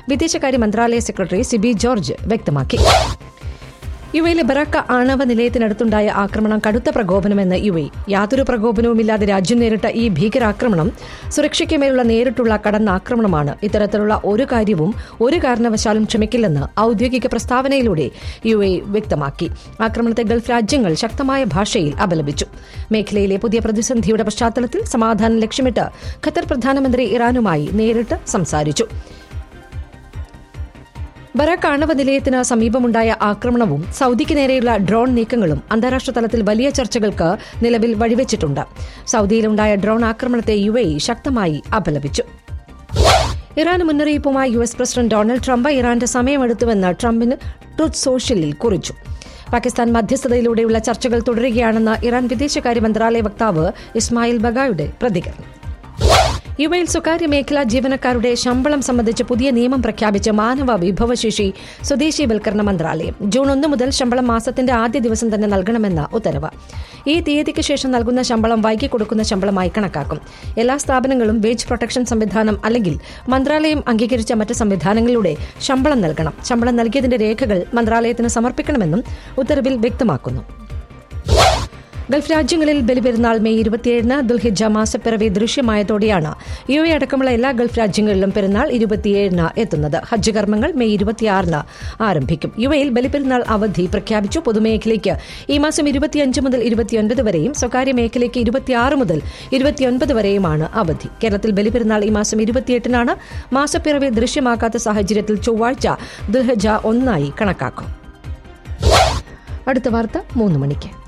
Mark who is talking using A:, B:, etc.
A: വിദേശകാര്യ മന്ത്രാലയ സെക്രട്ടറി സിബി ജോർജ് വ്യക്തമാക്കി യു എയിലെ ബറാക്ക ആണവ നിലയത്തിനടുത്തുണ്ടായ ആക്രമണം കടുത്ത പ്രകോപനമെന്ന് യു എ യാതൊരു പ്രകോപനവുമില്ലാതെ രാജ്യം നേരിട്ട ഈ ഭീകരാക്രമണം സുരക്ഷയ്ക്ക് മേലുള്ള നേരിട്ടുള്ള കടന്നാക്രമണമാണ് ഇത്തരത്തിലുള്ള ഒരു കാര്യവും ഒരു കാരണവശാലും ക്ഷമിക്കില്ലെന്ന് ഔദ്യോഗിക പ്രസ്താവനയിലൂടെ യു എ വ്യക്തമാക്കി ആക്രമണത്തെ ഗൾഫ് രാജ്യങ്ങൾ ശക്തമായ ഭാഷയിൽ അപലപിച്ചു മേഖലയിലെ പുതിയ പ്രതിസന്ധിയുടെ പശ്ചാത്തലത്തിൽ സമാധാനം ലക്ഷ്യമിട്ട് ഖത്തർ പ്രധാനമന്ത്രി ഇറാനുമായി നേരിട്ട് സംസാരിച്ചു ബറാക്ക് ആണവ നിലയത്തിന് സമീപമുണ്ടായ ആക്രമണവും സൗദിക്ക് നേരെയുള്ള ഡ്രോൺ നീക്കങ്ങളും അന്താരാഷ്ട്ര തലത്തിൽ വലിയ ചർച്ചകൾക്ക് നിലവിൽ വഴിവെച്ചിട്ടുണ്ട് സൗദിയിലുണ്ടായ ഡ്രോൺ ആക്രമണത്തെ യു എ ശക്തമായി അപലപിച്ചു ഇറാൻ മുന്നറിയിപ്പുമായി U S president Donald Trump ഇറാന്റെ സമയമെടുത്തുവെന്ന് ട്രംപിന് ട്രൂത്ത് സോഷ്യലിൽ കുറിച്ചു പാകിസ്ഥാൻ മധ്യസ്ഥതയിലൂടെയുള്ള ചർച്ചകൾ തുടരുകയാണെന്ന് ഇറാൻ വിദേശകാര്യ മന്ത്രാലയ വക്താവ് ഇസ്മായിൽ ബഗായുടെ പ്രതികരണം യു എയിൽ സ്വകാര്യ മേഖലാ ജീവനക്കാരുടെ ശമ്പളം സംബന്ധിച്ച് പുതിയ നിയമം പ്രഖ്യാപിച്ച് മാനവ വിഭവശേഷി സ്വദേശീവൽക്കരണ മന്ത്രാലയം ജൂൺ ഒന്ന് മുതൽ ശമ്പളം മാസത്തിന്റെ ആദ്യ ദിവസം തന്നെ നൽകണമെന്ന ഉത്തരവ് ഈ തീയതിക്ക് ശേഷം നൽകുന്ന ശമ്പളം വൈകി കൊടുക്കുന്ന ശമ്പളമായി കണക്കാക്കും എല്ലാ സ്ഥാപനങ്ങളും വേജ് പ്രൊട്ടക്ഷൻ സംവിധാനം അല്ലെങ്കിൽ മന്ത്രാലയം അംഗീകരിച്ച മറ്റ് സംവിധാനങ്ങളിലൂടെ ശമ്പളം നൽകണം ശമ്പളം നൽകിയതിന്റെ രേഖകൾ മന്ത്രാലയത്തിന് സമർപ്പിക്കണമെന്നും ഉത്തരവിൽ വ്യക്തമാക്കുന്നു ഗൾഫ് രാജ്യങ്ങളിൽ ബലിപെരുന്നാൾ മെയ് ഇരുപത്തിയേഴിന് ദുൽഹിജ മാസപ്പിറവി ദൃശ്യമായതോടെയാണ് യു എ അടക്കമുള്ള എല്ലാ ഗൾഫ് രാജ്യങ്ങളിലും പെരുന്നാൾ ഇരുപത്തിയേഴിന് എത്തുന്നത് ഹജ്ജ് കർമ്മങ്ങൾ മെയ് ഇരുപത്തിയാറിന് ആരംഭിക്കും യു എയിൽ ബലിപെരുന്നാൾ അവധി പ്രഖ്യാപിച്ചു പൊതുമേഖലയ്ക്ക് ഈ മാസം ഇരുപത്തിയഞ്ച് മുതൽ ഇരുപത്തിയൊൻപത് വരെയും സ്വകാര്യ മേഖലയ്ക്ക് ഇരുപത്തിയാറ് മുതൽ ഇരുപത്തിയൊൻപത് വരെയുമാണ് അവധി കേരളത്തിൽ ബലിപെരുന്നാൾ ഈ മാസം ഇരുപത്തിയെട്ടിനാണ് മാസപ്പിറവി ദൃശ്യമാക്കാത്ത സാഹചര്യത്തിൽ ചൊവ്വാഴ്ച ദുൽഹജ ഒന്നായി കണക്കാക്കും അടുത്ത വാർത്ത മൂന്ന് മണിക്ക്